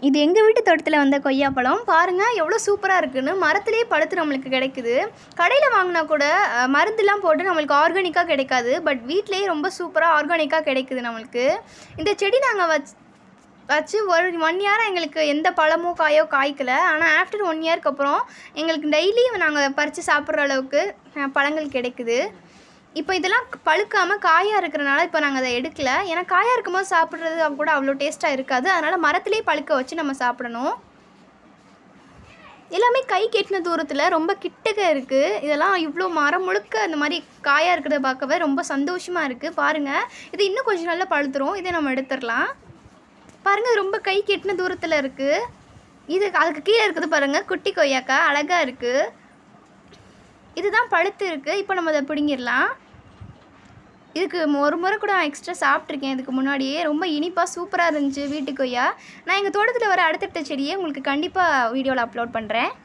இது எங்கள் வீட்டு தோட்டத்தில் வந்த கொய்யாப்பழம் பாருங்கள் எவ்வளோ சூப்பராக இருக்குன்னு மரத்துலேயே பழுத்து நம்மளுக்கு கிடைக்குது கடையில் வாங்கினா கூட அஹ், மருந்துலாம் போட்டு நம்மளுக்கு ஆர்கானிக்காக கிடைக்காது பட் வீட்டிலேயே ரொம்ப சூப்பராக ஆர்கானிக்காக கிடைக்குது நம்மளுக்கு இந்த செடி நாங்கள் வச் வச்சு ஒரு ஒன் இயராக எங்களுக்கு எந்த பழமோ காயோ காய்க்கல ஆனால் ஆஃப்டர் ஒன் இயர்க்கு அப்புறம் எங்களுக்கு டெய்லியும் நாங்கள் பறித்து சாப்பிட்ற அளவுக்கு அஹ், பழங்கள் கிடைக்குது இப்போ இதெல்லாம் பழுக்காமல் காயாக இருக்கிறனால இப்போ நாங்கள் அதை எடுக்கல ஏன்னா காயாக இருக்கும்போது சாப்பிட்றது கூட அவ்வளோ டேஸ்ட்டாக இருக்காது அதனால் மரத்துலேயே பழுக்க வச்சு நம்ம சாப்பிடணும் எல்லாமே கை கெட்டின தூரத்தில் ரொம்ப கிட்டக்க இருக்குது இதெல்லாம் இவ்வளோ மரம் முழுக்க இந்த மாதிரி காயாக இருக்கிறத பார்க்கவே ரொம்ப சந்தோஷமாக இருக்குது பாருங்கள் இது இன்னும் கொஞ்சம் நல்லா பழுத்துரும் இதை நம்ம எடுத்துடலாம் பாருங்கள் இது ரொம்ப கை கெட்டின தூரத்தில் இருக்குது இது அதுக்கு கீழே இருக்குது பாருங்கள் குட்டி கொய்யாக்கா அழகாக இருக்குது இதுதான் பழுத்து இருக்குது இப்போ நம்ம அதை பிடுங்கிடலாம் இதுக்கு ஒரு முறை கூட நான் எக்ஸ்ட்ரா சாப்பிட்ருக்கேன் இதுக்கு முன்னாடியே ரொம்ப இனிப்பாக சூப்பராக இருந்துச்சு வீட்டு கொய்யா நான் எங்கள் தோட்டத்தில் வர அடுத்தடுத்த செடியை உங்களுக்கு கண்டிப்பாக வீடியோவில் அப்லோட் பண்ணுறேன்